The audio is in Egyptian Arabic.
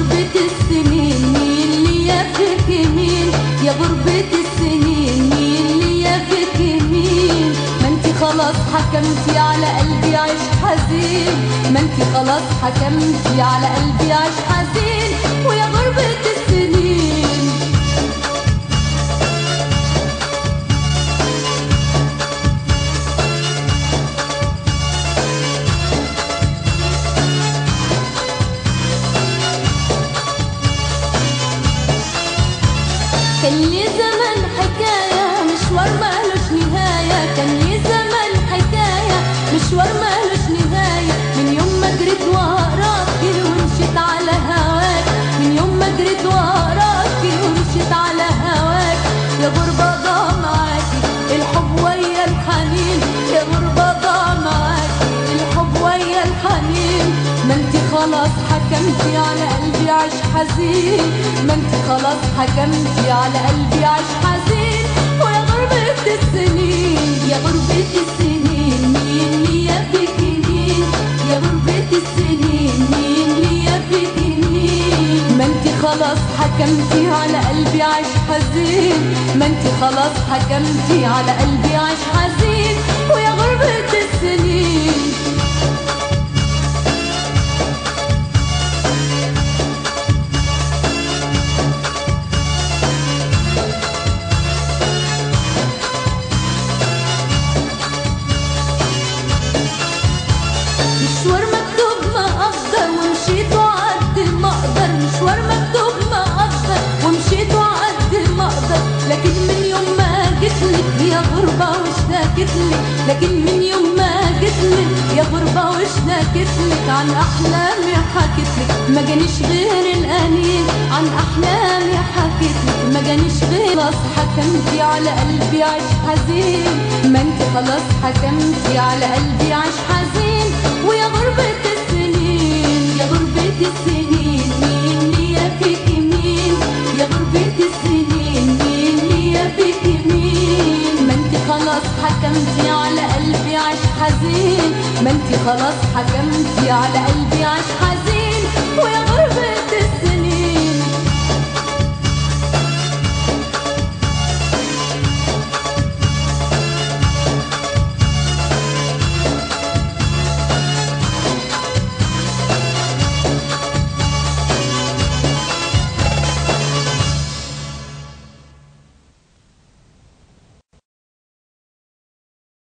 غربة السنين مين ليا فيك مين يا غربة السنين مين ليا فيك مين ما انت خلاص حكمتي على قلبي عيش حزين ما انت خلاص حكمتي على قلبي عيش حزين ويا غربة السنين كان لي زمن حكاية مشوار مالوش نهاية كان لي زمن حكاية مشوار مالوش نهاية من يوم ما جريت وراكي ومشيت على هواك من يوم ما جريت وراكي ومشيت على هواك يا غربة ضاع معاكي الحب ويا الحنين يا غربة ضاع معاكي الحب ويا الحنين ما انت خلاص حكمتي على قلبي عيش حزين ما انت خلاص حكمتي على قلبي عيش حزين ويا غربة السنين يا غربة السنين مين ليا فيك مين يا غربة السنين مين ليا فيك مين ما انت خلاص حكمتي على قلبي عيش حزين ما انت خلاص حكمتي على قلبي عيش حزين ويا غربة السنين مشوار مكتوب ما اقدر ومشيت وعد ما اقدر مشوار مكتوب ما اقدر ومشيت وعد ما اقدر لكن من يوم ما جيتلك يا غربة واشتكيتلك لكن من يوم ما جيتلك يا غربة واشتكيتلك عن احلامي حكيتلك ما جانيش غير الانين عن احلامي حكيتلك ما جانيش غير خلاص حكمتي على قلبي عيش حزين ما انت خلاص حكمتي على قلبي عيش حزين ويا غربة السنين يا غربة السنين مين ليا فيك مين يا غربة السنين مين ليا فيك مين ما انت خلاص حكمتي على قلبي عيش حزين ما انت خلاص حكمتي على قلبي عيش حزين